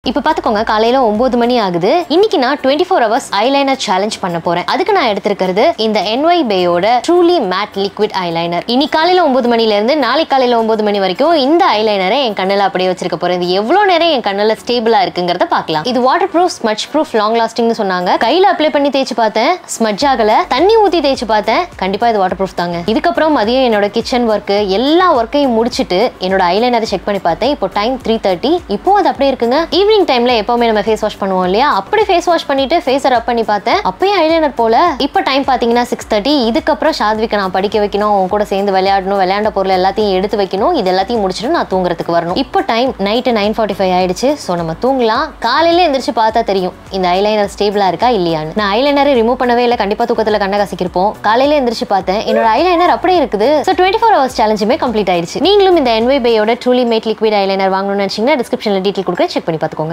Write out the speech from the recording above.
இப்போ பார்த்துக்கோங்க காலையில ஒன்பது மணி ஆகுது இன்னைக்கு நான் twenty four hours eyeliner challenge பண்ண போறேன் அதுக்கு நான் எடுத்திருக்கிறது இந்த என்ஒய் பேயோட ட்ரூலி மேட் லிக்விட் ஐலைனர் இன்னைக்கு காலையில ஒன்பது மணில இருந்து நாளைக்கு காலையில ஒன்பது மணி வரைக்கும் இந்த ஐலைனரை என் கண்ணில் அப்படியே வச்சிருக்க போறேன் இது எவ்வளவு நேரம் என் கண்ணில் ஸ்டேபிளா இருக்குங்கிறத பார்க்கலாம் இது water proof smudge proof long லாஸ்டிங்னு சொன்னாங்க கையில அப்ளை பண்ணி தேய்ச்சி பார்த்தேன் ஸ்மட்ச் ஆகல தண்ணி ஊத்தி தேய்ச்சி பார்த்தேன் கண்டிப்பா இது வாட்டர் ப்ரூஃப் தாங்க இதுக்கப்புறம் மதியம் என்னோட கிச்சன் ஒர்க் எல்லா ஒர்க்கையும் முடிச்சிட்டு என்னோட ஐலைனரை செக் பண்ணி பார்த்தேன் இப்போ டைம் த்ரீ தேர்ட்டி இப்போ அது அப்படியே இருக்குங்க ஈவினிங் டைம்ல எப்பவுமே நம்ம ஃபேஸ் வாஷ் பண்ணுவோம் இல்லையா அப்படி ஃபேஸ் வாஷ் பண்ணிட்டு ஃபேஸை ரப் பண்ணி பார்த்தேன் அப்பயும் ஐலைனர் போல இப்போ டைம் பாத்தீங்கன்னா சிக்ஸ் தேர்ட்டி இதுக்கப்புறம் ஷாத்விக்கு நான் படிக்க வைக்கணும் அவங்க கூட சேர்ந்து விளையாடணும் விளையாண்ட பொருள் எல்லாத்தையும் எடுத்து வைக்கணும் இது எல்லாத்தையும் முடிச்சுட்டு நான் தூங்குறதுக்கு வரணும் இப்போ time night nine forty five ஆயிடுச்சு ஸோ நம்ம தூங்கலாம் காலையில எந்திரிச்சு பார்த்தா தெரியும் இந்த ஐலைனர் ஸ்டேபிளா இருக்கா இல்லையான்னு நான் ஐலைனரை ரிமூவ் பண்ணவே இல்லை கண்டிப்பா தூக்கத்துல கண்ண கசிக்கிருப்போம் காலையில எந்திரிச்சு பார்த்தேன் என்னோட ஐலைனர் அப்படியே இருக்குது ஸோ டுவெண்ட்டி ஃபோர் ஹவர்ஸ் சேலஞ்சுமே கம்ப்ளீட் ஆயிடுச்சு நீங்களும் இந்த என்வை பேயோட ட்ரூலி மேட் லிக்விட் ஐலைனர் வாங்கணும்னு நினைச்சீங்கன்னா டிஸ்கிரிப்ஷன்ல டீட்டெயில் கொடுக்குறேன் செக் பண்ணி பார்த்துக்கோங்க